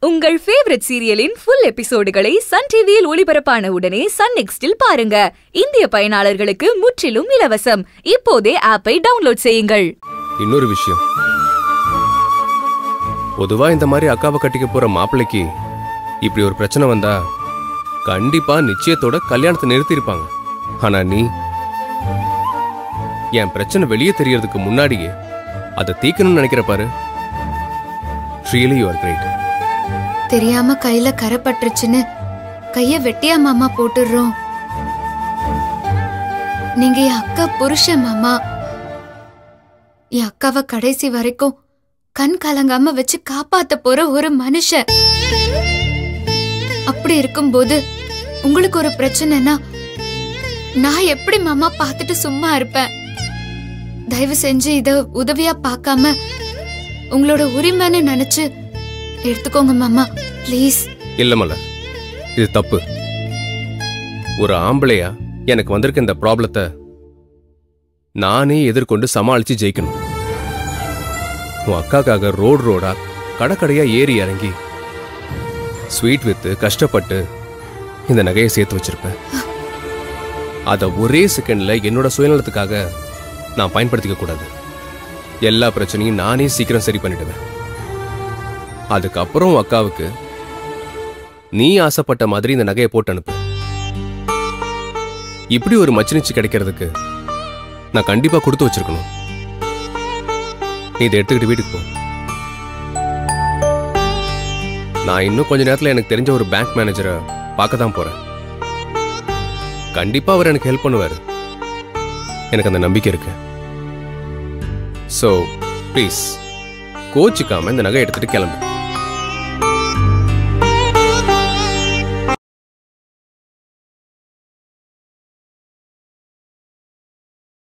உங்கள் ஃபேவரட் சீரியலின் ஃபுல் எபிசோடுகளை சன் டிவியில் ஒளிபரப்பான உடனே சன் நெக்ஸ்டில் பாருங்க இந்திய பயனாளர்களுக்கு முற்றிலும் இலவசம் இப்போதே ஆப்பை டவுன்லோட் செய்யுங்கள் இன்னொரு விஷயம் பொதுவா இந்த மாதிரி அக்காவை கட்டிக்க போற மாப்பிள்ளைக்கு இப்படி ஒரு பிரச்சனை வந்தா கண்டிப்பா நிச்சயத்தோட கல்யாணத்தை நிறுத்தியிருப்பாங்க ஆனா நீ என் பிரச்சனை வெளியே தெரியறதுக்கு முன்னாடியே அதை தீக்கணும்னு நினைக்கிற பாரு ரியலி யூ ஆர் கிரேட் தெரியாம கையில கரை பட்டுருச்சுன்னு கைய வெட்டியா மாமா போட்டுடுறோம் நீங்க என் அக்கா புருஷன் மாமா என் அக்காவை கடைசி வரைக்கும் கண் கலங்காம வச்சு காப்பாத்த போற ஒரு மனுஷன் அப்படி இருக்கும்போது உங்களுக்கு ஒரு பிரச்சனைனா நான் எப்படி மாமா பார்த்துட்டு சும்மா இருப்பேன் தயவு செஞ்சு இத உதவியா பார்க்காம உங்களோட உரிமைன்னு நினைச்சு எடுத்துக்கோங்க மாமா ப்ளீஸ் இல்ல மலர் இது தப்பு ஒரு ஆம்பளையா எனக்கு வந்திருக்க இந்த ப்ராப்ளத்தை நானே எதிர்கொண்டு சமாளிச்சு ஜெயிக்கணும் உன் அக்காக்காக ரோடு ரோடா கடற்கடையா ஏறி இறங்கி ஸ்வீட் வித்து கஷ்டப்பட்டு இந்த நகையை சேர்த்து வச்சிருப்பேன் அதை ஒரே செகண்ட்ல என்னோட சுயநலத்துக்காக நான் பயன்படுத்திக்க கூடாது எல்லா பிரச்சனையும் நானே சீக்கிரம் சரி பண்ணிடுவேன் அதுக்கப்புறம் உன் அக்காவுக்கு நீ ஆசைப்பட்ட மாதிரி இந்த நகையை போட்டு அனுப்பு இப்படி ஒரு மச்சினிச்சு கிடைக்கிறதுக்கு நான் கண்டிப்பா கொடுத்து வச்சிருக்கணும் நீ இதை எடுத்துக்கிட்டு வீட்டுக்கு போ நான் இன்னும் கொஞ்ச நேரத்துல எனக்கு தெரிஞ்ச ஒரு பேங்க் மேனேஜரை பார்க்க தான் போறேன் கண்டிப்பா அவர் எனக்கு ஹெல்ப் பண்ணுவாரு எனக்கு அந்த நம்பிக்கை இருக்கு ஸோ ப்ளீஸ் கோச்சிக்காம இந்த நகை எடுத்துட்டு கிளம்பு